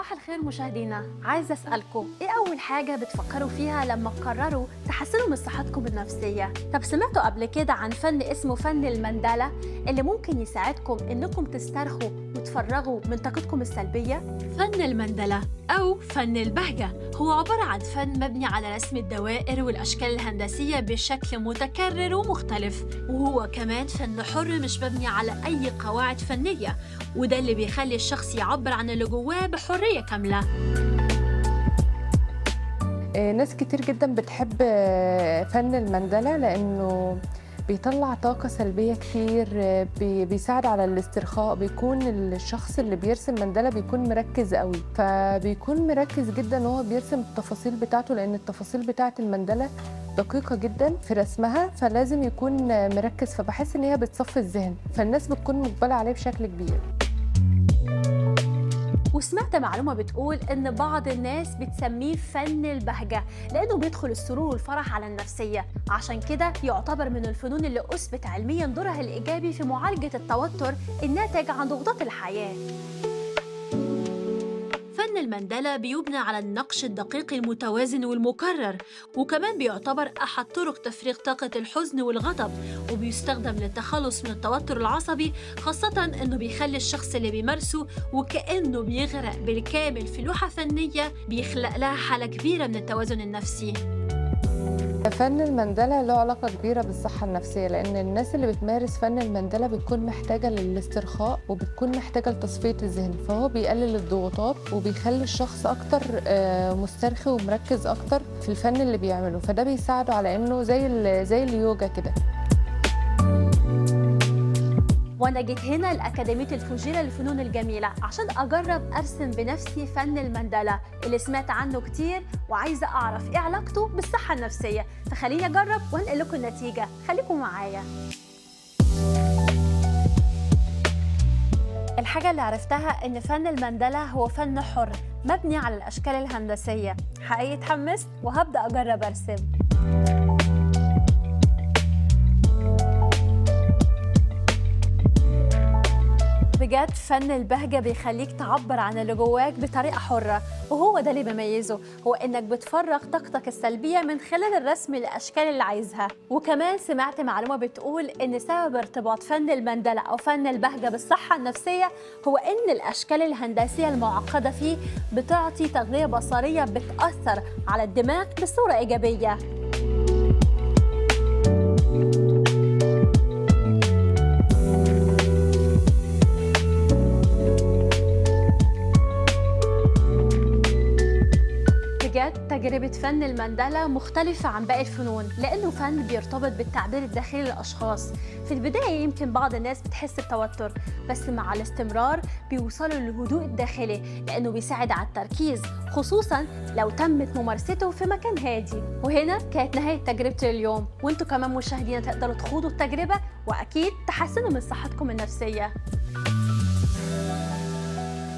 صباح الخير مشاهدينا عايزة أسألكم إيه أول حاجة بتفكروا فيها لما تقرروا تحسنوا من صحتكم النفسية؟ طب سمعتوا قبل كده عن فن اسمه فن المندلة اللي ممكن يساعدكم إنكم تسترخوا وتفرغوا من طاقتكم السلبية؟ فن المندلة أو فن البهجة هو عبارة عن فن مبني على رسم الدوائر والأشكال الهندسية بشكل متكرر ومختلف وهو كمان فن حر مش مبني على أي قواعد فنية وده اللي بيخلي الشخص يعبر عن اللي جواه بحرية كاملة آه، ناس كتير جدا بتحب آه، فن المندلة لأنه بيطلع طاقة سلبية كتير آه، بي- بيساعد على الاسترخاء بيكون الشخص اللي بيرسم مندلة بيكون مركز قوي فبيكون مركز جدا وهو بيرسم التفاصيل بتاعته لأن التفاصيل بتاعة المندلة دقيقة جدا في رسمها فلازم يكون آه، مركز فبحس إن هي بتصفي الذهن فالناس بتكون مقبلة عليه بشكل كبير وسمعت معلومة بتقول إن بعض الناس بتسميه فن البهجة لأنه بيدخل السرور والفرح على النفسية عشان كده يعتبر من الفنون اللي أثبت علميا دورها الإيجابي في معالجة التوتر الناتج عن ضغوطات الحياة فن المندلة بيبنى على النقش الدقيق المتوازن والمكرر وكمان بيعتبر أحد طرق تفريغ طاقة الحزن والغضب وبيستخدم للتخلص من التوتر العصبي خاصة إنه بيخلي الشخص اللي بيمارسه وكأنه بيغرق بالكامل في لوحة فنية بيخلق لها حالة كبيرة من التوازن النفسي فن المندلة له علاقة كبيرة بالصحة النفسية لأن الناس اللي بتمارس فن المندلة بتكون محتاجة للاسترخاء وبتكون محتاجة لتصفية الذهن فهو بيقلل الضغوطات وبيخلي الشخص أكتر آه، مسترخي ومركز أكتر في الفن اللي بيعمله فده بيساعده على إنه زي ال- زي اليوجا كده وأنا جيت هنا لأكاديمية الفجيرة للفنون الجميلة عشان أجرب أرسم بنفسي فن المندلة اللي سمعت عنه كتير وعايزة أعرف إيه علاقته بالصحة النفسية فخليني أجرب وأنقل لكم النتيجة خليكم معايا الحاجة اللي عرفتها إن فن المندلة هو فن حر مبني على الأشكال الهندسية حقيقي اتحمست وهبدأ أجرب أرسم بجد فن البهجة بيخليك تعبر عن اللي جواك بطريقة حرة وهو ده اللي بيميزه هو إنك بتفرغ طاقتك السلبية من خلال الرسم الأشكال اللي عايزها وكمان سمعت معلومة بتقول إن سبب ارتباط فن المندلة أو فن البهجة بالصحة النفسية هو إن الأشكال الهندسية المعقدة فيه بتعطي تغذية بصرية بتأثر على الدماغ بصورة إيجابية بجد تجربة فن المندلة مختلفة عن باقي الفنون لأنه فن بيرتبط بالتعبير الداخلي للأشخاص في البداية يمكن بعض الناس بتحس بتوتر بس مع الاستمرار بيوصلوا للهدوء الداخلي لأنه بيساعد على التركيز خصوصا لو تمت ممارسته في مكان هادي وهنا كانت نهاية تجربتي اليوم وانتوا كمان مشاهدينا تقدروا تخوضوا التجربة وأكيد تحسنوا من صحتكم النفسية